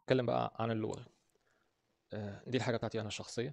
نتكلم بقى عن اللور آه، دي الحاجة بتاعتي أنا الشخصية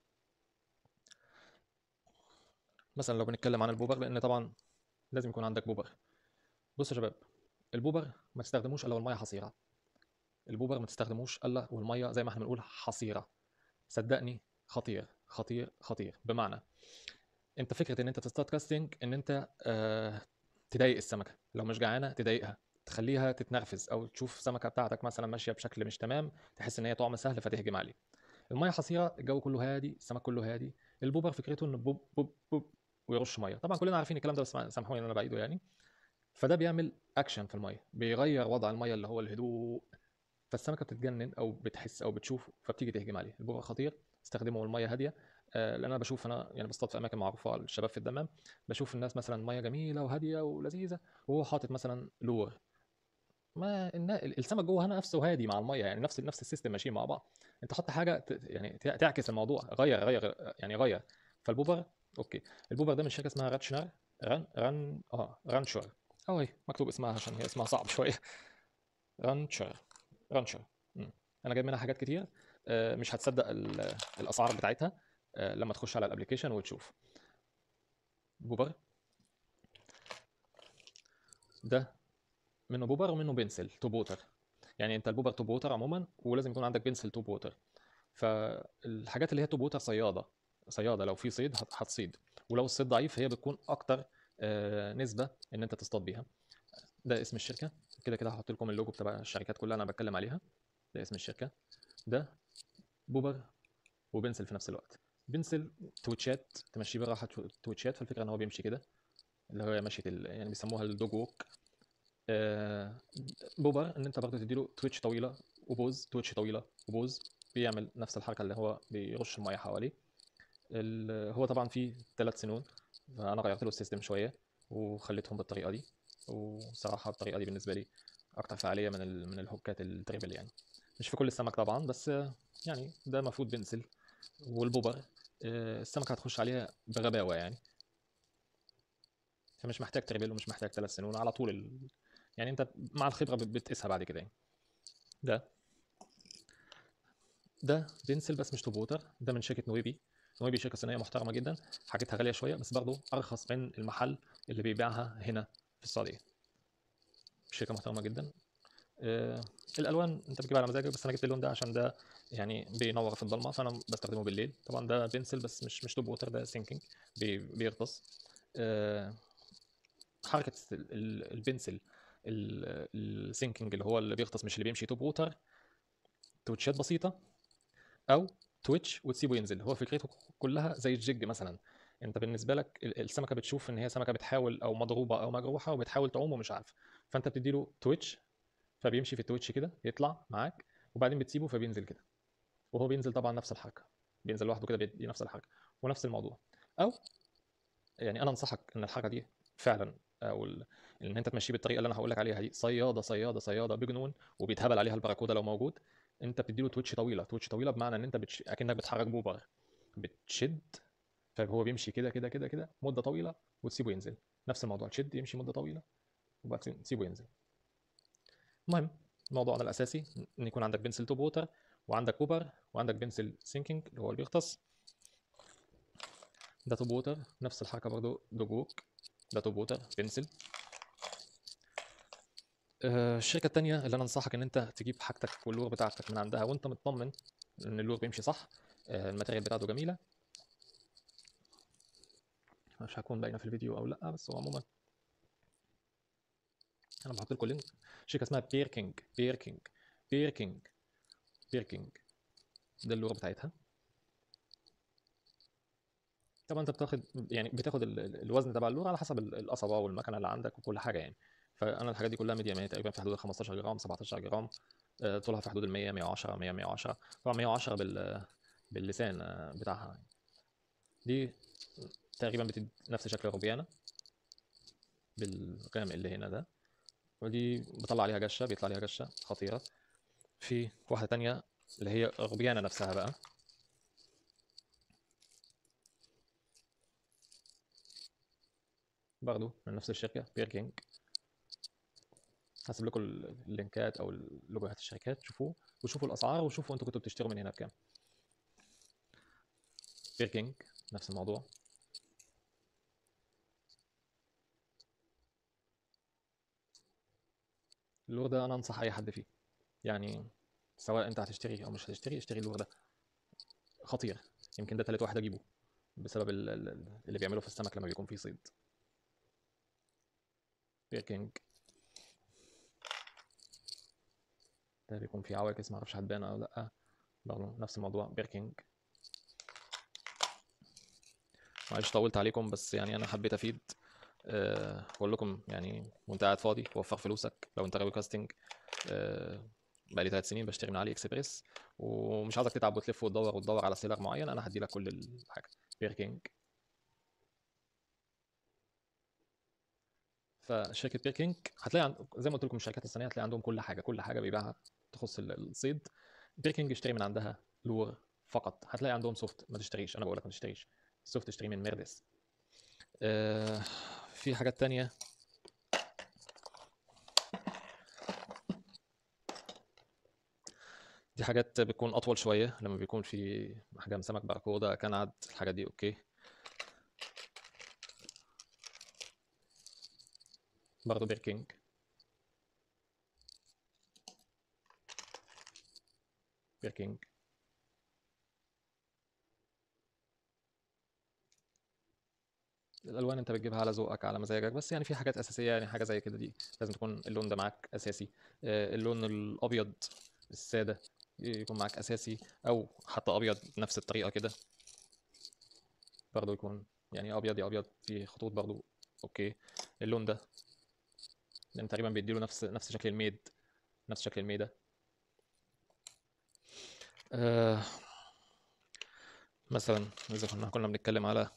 مثلا لو بنتكلم عن البوبر لأن طبعا لازم يكون عندك بوبر بصوا يا شباب البوبر ما تستخدموش إلا والمية حصيرة البوبر ما تستخدموش إلا والمية زي ما احنا بنقول حصيرة صدقني خطير خطير خطير بمعنى انت فكره ان انت تصطاد كاستنج ان انت آه تضايق السمكه لو مش جعانه تضايقها تخليها تتنرفز او تشوف السمكه بتاعتك مثلا ماشيه بشكل مش تمام تحس ان هي طعم سهل فتهجم عليه الميه حصيره الجو كله هادي السمك كله هادي البوبر فكرته انه بوب بوب بوب ويرش ميه طبعا كلنا عارفين الكلام ده بس سامحوني ان انا بعيده يعني فده بيعمل اكشن في الميه بيغير وضع الميه اللي هو الهدوء فالسمكه بتتجنن او بتحس او بتشوف فبتيجي تهجم عليه البوبر خطير استخدمه والميه هاديه آه، لان انا بشوف انا يعني بصطاد في اماكن معروفه الشباب في الدمام بشوف الناس مثلا ميه جميله وهاديه ولذيذه وهو حاطط مثلا لور ما النا- السمك جوه هنا نفسه هادي مع الميه يعني نفس نفس السيستم ماشيين مع بعض انت حط حاجه ت- يعني تع- تعكس الموضوع غير غير يعني غير فالبوبر اوكي البوبر ده من شركه اسمها راتشنر ران ران اه رانشر اه هي مكتوب اسمها عشان هي اسمها صعب شويه رانشر رانشر مم. انا جايب منها حاجات كتير آه، مش هتصدق ال- الاسعار بتاعتها آه، لما تخش على الابلكيشن وتشوف بوبر ده منه بوبر ومنه بنسل تو بوتر يعني انت البوبر تو بوتر عموما ولازم يكون عندك بنسل تو بوتر فالحاجات اللي هي تو بوتر صياده صياده لو في صيد هت- هتصيد ولو الصيد ضعيف هي بتكون اكتر آه، نسبه ان انت تصطاد بيها ده اسم الشركه كده كده هحط لكم اللوجو بتاع الشركات كلها انا بتكلم عليها ده اسم الشركه ده بوبر وبنسل في نفس الوقت بنسل تويتشات تمشيه بالراحه تو- تويتشات فالفكره ان هو بيمشي كده اللي هو مشيه ال... يعني بيسموها الدوج ووك آه بوبر ان انت برضه تديله تويتش طويله وبوز تويتش طويله وبوز بيعمل نفس الحركه اللي هو بيرش الميه حواليه ال... هو طبعا فيه ثلاث سنون فانا غيرت له السيستم شويه وخليتهم بالطريقه دي وصراحه الطريقه دي بالنسبه لي اكتر فعاليه من ال... من الهوكات التريبل يعني مش في كل السمك طبعا بس آه، يعني ده المفروض بنسل والبوبر آه، السمكه هتخش عليها بغباوه يعني فمش محتاج تريبل ومش محتاج ثلاث سنون على طول ال... يعني انت مع الخبره بت- بتقيسها بعد كده يعني ده ده بنسل بس مش توبوتر ده من شركه نويبي نويبي شركه صينيه محترمه جدا حاجتها غاليه شويه بس برضه ارخص من المحل اللي بيبيعها هنا في السعوديه شركه محترمه جدا آه الالوان انت بتجيبها على مزاجك بس انا جبت اللون ده عشان ده يعني بينور في الضلمه فانا بستخدمه بالليل طبعا ده بنسل بس مش مش توب ووتر ده سينكينج بي بيغطس آه حركه ال- ال- البنسل السينكينج اللي هو اللي بيغطس مش اللي بيمشي توب ووتر تويتشات بسيطه او تويتش وتسيبه ينزل هو فكرته كلها زي الجيج مثلا انت بالنسبه لك ال- السمكه بتشوف ان هي سمكه بتحاول او مضروبه او مجروحه وبتحاول تعوم ومش عارف فانت بتديله تويتش فبيمشي في التويتش كده يطلع معاك وبعدين بتسيبه فبينزل كده وهو بينزل طبعا نفس الحركه بينزل لوحده كده بيدي نفس الحركه ونفس الموضوع او يعني انا انصحك ان الحركه دي فعلا او ال- ان انت تمشيه بالطريقه اللي انا هقول لك عليها دي صياده صياده صياده بجنون وبيتهبل عليها البراكودا لو موجود انت بتديله تويتش طويله تويتش طويله بمعنى ان انت بتش... اكنك بتحرك بوبر بتشد فهو بيمشي كده كده كده كده مده طويله وتسيبه ينزل نفس الموضوع تشد يمشي مده طويله وبعدين تسيبه ينزل المهم موضوعنا الاساسي ان يكون عندك بنسل توب ووتر وعندك بوبر وعندك بنسل سينكينج اللي هو اللي بيغطس ده توب ووتر نفس الحركه برضو دوج ووك ده توب ووتر بنسل آه، الشركه التانية اللي انا انصحك ان انت تجيب حاجتك واللور بتاعتك من عندها وانت مطمن ان اللور بيمشي صح آه، الماتيريال بتاعته جميله مش هكون باينه في الفيديو او لا بس هو عموما انا بحط لكم لينك شركه اسمها بيركينج بيركينج بيركينج بيركينج ده اللغه بتاعتها طبعا انت بتاخد يعني بتاخد ال- ال- الوزن تبع اللور على حسب ال- القصبه والمكنه اللي عندك وكل حاجه يعني فانا الحاجات دي كلها ميديم يعني تقريبا في حدود ال 15 جرام 17 جرام آه، طولها في حدود ال 100 110 100 110 طبعا 110 بال باللسان آه، بتاعها يعني. دي تقريبا بتدي نفس شكل الروبيانه بالغامق اللي هنا ده ودي بطلع عليها جشه بيطلع عليها جشه خطيره في واحده تانية اللي هي الروبيانه نفسها بقى برضو من نفس الشركه بيركينج هسيب لكم اللينكات او لوجوهات الشركات شوفوه وشوفوا الاسعار وشوفوا انتوا كنتوا بتشتروا من هنا بكام بيركينج نفس الموضوع اللور ده انا انصح اي حد فيه يعني سواء انت هتشتري او مش هتشتري اشتري اللور ده خطير يمكن ده تالت واحد اجيبه بسبب ال- ال- اللي بيعمله في السمك لما بيكون فيه صيد بيركينج ده بيكون فيه عواكس معرفش هتبان او لا برضه نفس الموضوع بيركينج معلش طولت عليكم بس يعني انا حبيت افيد أه بقول لكم يعني وانت قاعد فاضي وفر فلوسك لو انت غاوي كاستنج أه بقالي ثلاث سنين بشتري من علي اكسبريس ومش عاوزك تتعب وتلف وتدور وتدور على سيلر معين انا هدي لك كل الحاجه بيركينج فشركه بيركينج هتلاقي عند... زي ما قلت لكم الشركات الصينيه هتلاقي عندهم كل حاجه كل حاجه بيبيعها تخص ال- الصيد بيركينج اشتري من عندها لور فقط هتلاقي عندهم سوفت ما تشتريش انا بقول لك ما تشتريش السوفت اشتري من ميردس آه في حاجات تانية دي حاجات بتكون اطول شويه لما بيكون في احجام سمك باراكودا كنعد الحاجات دي اوكي برضه بيركينج بيركينج الالوان انت بتجيبها على ذوقك على مزاجك بس يعني في حاجات اساسيه يعني حاجه زي كده دي لازم تكون اللون ده معاك اساسي آه، اللون الابيض الساده يكون معاك اساسي او حتى ابيض بنفس الطريقه كده برضه يكون يعني ابيض يا ابيض في خطوط برضه اوكي اللون ده لان تقريبا بيديله نفس نفس شكل الميد نفس شكل الميده آه مثلا اذا كنا كنا بنتكلم على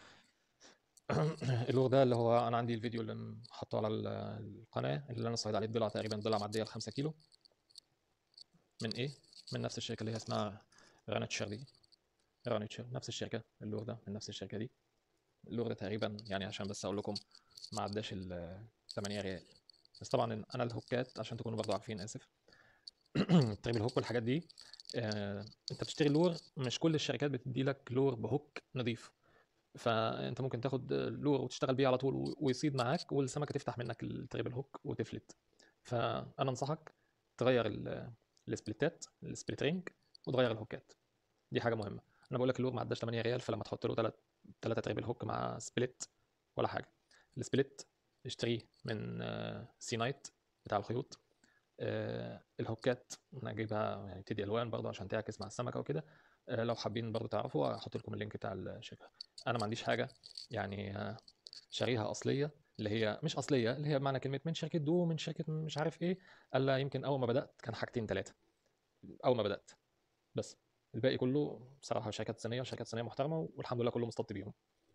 اللور ده اللي هو انا عندي الفيديو اللي حاطه على ال- القناه اللي انا صايد عليه ضلع تقريبا ضلع معديه ال 5 كيلو من ايه من نفس الشركه اللي هي اسمها رانتشر دي رانتشر نفس الشركه اللور ده من نفس الشركه دي اللور ده تقريبا يعني عشان بس اقول لكم ما عداش ال 8 ريال بس طبعا انا الهوكات عشان تكونوا برضو عارفين اسف تريب الهوك والحاجات دي آه، انت بتشتري لور مش كل الشركات بتدي لك لور بهوك نظيف فانت ممكن تاخد لور وتشتغل بيه على طول و- ويصيد معاك والسمكه تفتح منك التريبل هوك وتفلت فانا انصحك تغير ال- السبليتات السبليت رينج وتغير الهوكات دي حاجه مهمه انا بقول لك اللور ما عداش 8 ريال فلما تحط له 3 3 تريبل هوك مع سبليت ولا حاجه السبليت اشتريه من آه، سي نايت بتاع الخيوط آه، الهوكات انا جايبها يعني بتدي الوان برضه عشان تعكس مع السمكه وكده آه، لو حابين برضه تعرفوا هحط لكم اللينك بتاع الشركه انا ما عنديش حاجه يعني آه، شاريها اصليه اللي هي مش اصليه اللي هي بمعنى كلمه من شركه دو من شركه مش عارف ايه الا يمكن اول ما بدات كان حاجتين ثلاثه اول ما بدات بس الباقي كله بصراحه شركات صينيه وشركات صينيه محترمه والحمد لله كله مصطدت بيهم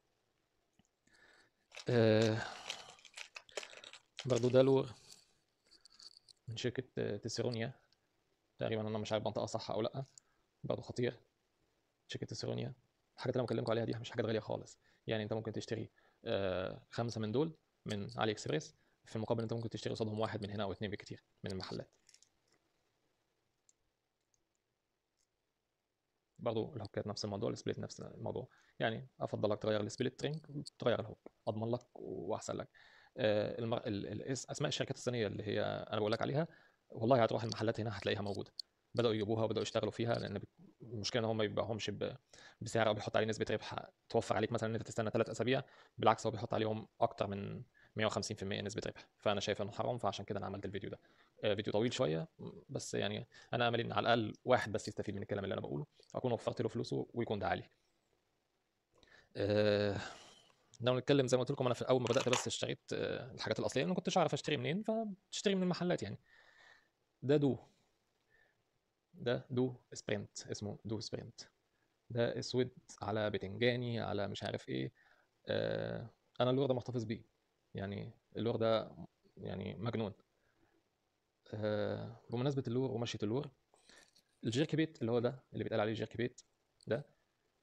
آه، برضه ده لور من شركه آه، تسيرونيا تقريبا انا مش عارف منطقه صح او لا برضه خطير شركه تسيرونيا الحاجات اللي انا بكلمكم عليها دي مش حاجات غاليه خالص يعني انت ممكن تشتري آه، خمسه من دول من علي اكسبريس في المقابل انت ممكن تشتري قصادهم واحد من هنا او اتنين بكتير من المحلات برضه الهوكات نفس الموضوع السبليت نفس الموضوع يعني افضلك تغير السبليت رينج وتغير الهوك اضمن لك واحسن لك آه، المر... ال... ال... اس- اسماء الشركات الصينيه اللي هي انا بقول لك عليها والله هتروح المحلات هنا هتلاقيها موجوده بداوا يجيبوها وبداوا يشتغلوا فيها لان بت- المشكله ان هم ما بيبيعوهمش ب... بسعر او بيحط عليه نسبه ربح توفر عليك مثلا ان انت تستنى ثلاث اسابيع بالعكس هو بيحط عليهم اكتر من 150% نسبه ربح فانا شايف انه حرام فعشان كده انا عملت الفيديو ده آه، فيديو طويل شويه بس يعني انا املي ان على الاقل واحد بس يستفيد من الكلام اللي انا بقوله اكون وفرت له فلوسه ويكون ده عالي آه، لو نتكلم زي ما قلت لكم انا في اول ما بدات بس اشتريت آه، الحاجات الاصليه انا ما كنتش اعرف اشتري منين فبتشتري من المحلات يعني ده دو ده دو سبرنت اسمه دو سبرنت ده اسود على بتنجاني على مش عارف ايه آه، انا اللور ده محتفظ بيه يعني اللور ده يعني مجنون آه، بمناسبه اللور ومشيه اللور الجيرك بيت اللي هو ده اللي بيتقال عليه جيرك بيت ده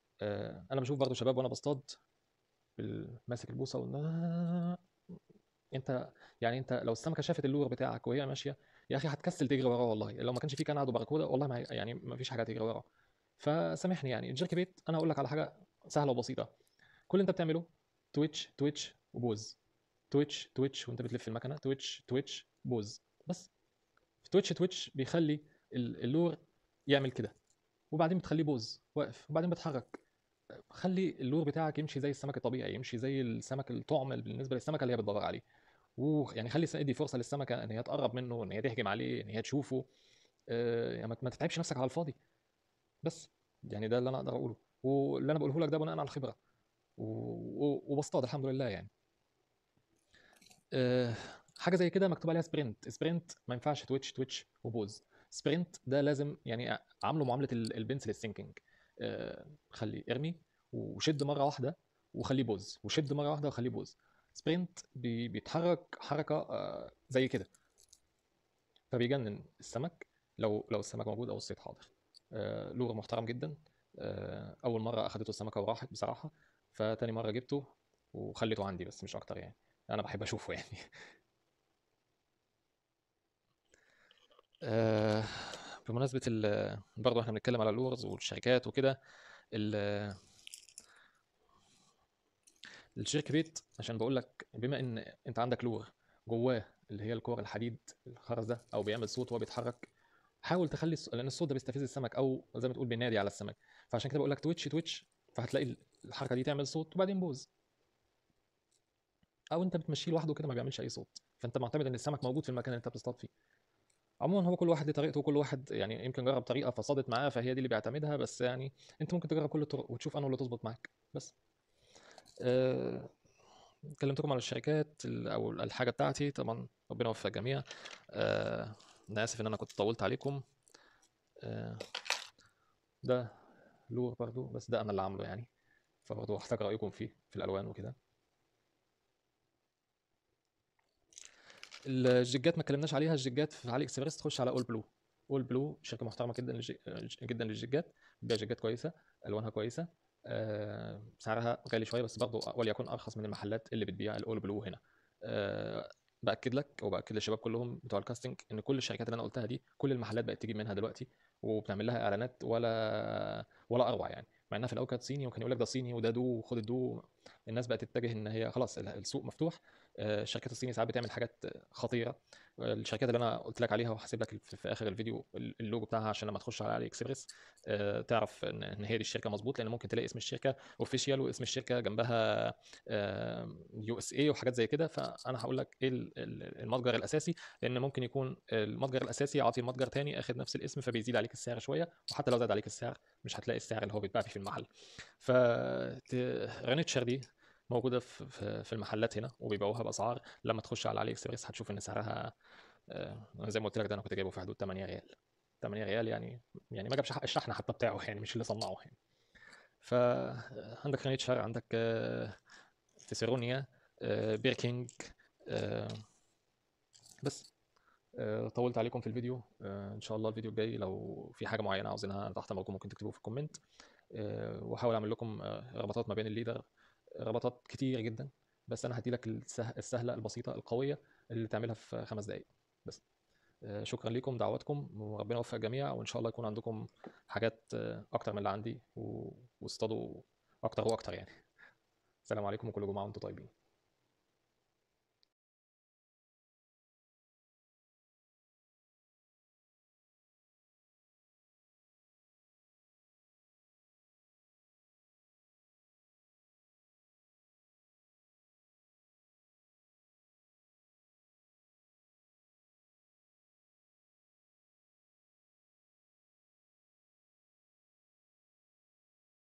آه، انا بشوف برضه شباب وانا بصطاد بال- ماسك البوصه وال- انت يعني انت لو السمكه شافت اللور بتاعك وهي ماشيه يا اخي هتكسل تجري وراه والله لو ما كانش في كنعد وباركودا والله ما هي- يعني ما فيش حاجه تجري وراه فسامحني يعني الجيرك بيت انا هقول لك على حاجه سهله وبسيطه كل اللي انت بتعمله تويتش تويتش وبوز تويتش تويتش وانت بتلف المكنه تويتش تويتش بوز بس في تويتش تويتش بيخلي ال- اللور يعمل كده وبعدين بتخليه بوز واقف وبعدين بتحرك خلي اللور بتاعك يمشي زي السمك الطبيعي يمشي زي السمك الطعم بالنسبه للسمكه اللي هي بتدور عليه ويعني خلي ادي فرصه للسمكه ان هي تقرب منه ان هي تهجم عليه ان هي تشوفه آه، يعني ما ما تتعبش نفسك على الفاضي بس يعني ده اللي انا اقدر اقوله واللي انا بقوله لك ده بناء على الخبره و- و- وبصطاد الحمد لله يعني آه، حاجه زي كده مكتوب عليها سبرنت سبرنت ما ينفعش تويتش تويتش وبوز سبرنت ده لازم يعني عامله معامله ال- البنسل السينكينج آه، خلي ارمي وشد مره واحده وخليه بوز وشد مره واحده وخليه بوز سبرنت بي- بيتحرك حركه آه، زي كده فبيجنن السمك لو لو السمك موجود او الصيد حاضر آه، لور محترم جدا آه، اول مره اخدته السمكه وراحت بصراحه فتاني مره جبته وخليته عندي بس مش اكتر يعني انا بحب اشوفه يعني آه، بمناسبة ال برضه احنا بنتكلم على اللورز والشركات وكده ال- الشركة بيت عشان بقول لك بما ان انت عندك لور جواه اللي هي الكور الحديد الخرز ده او بيعمل صوت وهو بيتحرك حاول تخلي الص- لان الصوت ده بيستفز السمك او زي ما تقول بينادي على السمك فعشان كده بقول لك تويتش تويتش فهتلاقي الحركة دي تعمل صوت وبعدين بوز او انت بتمشيه لوحده كده ما بيعملش اي صوت فانت معتمد ان السمك موجود في المكان اللي انت بتصطاد فيه عموما هو كل واحد ليه طريقته وكل واحد يعني يمكن جرب طريقه فصادت معاه فهي دي اللي بيعتمدها بس يعني انت ممكن تجرب كل الطرق وتشوف انه اللي تظبط معاك بس أه... كلمتكم على الشركات ال- او الحاجه بتاعتي طبعا ربنا يوفق الجميع أه... انا اسف ان انا كنت طولت عليكم أه... ده لور برضو بس ده انا اللي عامله يعني فبرضه هحتاج رايكم فيه في الالوان وكده الجيجات ما اتكلمناش عليها الجيجات في علي اكسبريس تخش على اول بلو اول بلو شركه محترمه جدا للج... جدا للجيجات بتبيع جيجات كويسه الوانها كويسه آه، سعرها غالي شويه بس برضه وليكن ارخص من المحلات اللي بتبيع الاول بلو هنا آه، باكد لك وباكد للشباب كلهم بتوع الكاستنج ان كل الشركات اللي انا قلتها دي كل المحلات بقت تجيب منها دلوقتي وبتعمل لها اعلانات ولا ولا اروع يعني مع انها في الاول كانت صيني وكان يقول لك ده صيني وده دو وخد الدو الناس بقت تتجه ان هي خلاص السوق مفتوح آه، الشركات الصيني ساعات بتعمل حاجات خطيره الشركات اللي انا قلت لك عليها وهسيب لك في في اخر الفيديو اللوجو بتاعها عشان لما تخش على علي اكسبريس آه، تعرف ان إن هي دي الشركه مظبوط لان ممكن تلاقي اسم الشركه اوفيشال واسم الشركه جنبها يو اس اي وحاجات زي كده فانا هقول لك ايه ال- ال- المتجر الاساسي لان ممكن يكون المتجر الاساسي عاطي متجر تاني اخد نفس الاسم فبيزيد عليك السعر شويه وحتى لو زاد عليك السعر مش هتلاقي السعر اللي هو بيتباع فيه في المحل ف رانيتشر دي موجوده في في في المحلات هنا وبيبيعوها باسعار لما تخش على علي اكسبريس هتشوف ان سعرها آه، زي ما قلت لك ده انا كنت جايبه في حدود 8 ريال 8 ريال يعني يعني ما جابش حق الشحن حتى بتاعه يعني مش اللي صنعه يعني فعندك رانيتشر عندك آه، تسيرونيا آه، بيركينج آه، بس آه، طولت عليكم في الفيديو آه، ان شاء الله الفيديو الجاي لو في حاجه معينه عاوزينها تحت امركم ممكن تكتبوه في الكومنت آه، واحاول اعمل لكم آه، ربطات ما بين الليدر ربطات كتير جدا بس انا هدي لك السه- السهله البسيطه القويه اللي تعملها في خمس دقائق بس آه، شكرا لكم دعواتكم وربنا يوفق الجميع وان شاء الله يكون عندكم حاجات آه، اكتر من اللي عندي و- واصطادوا اكتر واكتر يعني السلام عليكم وكل جمعه وانتم طيبين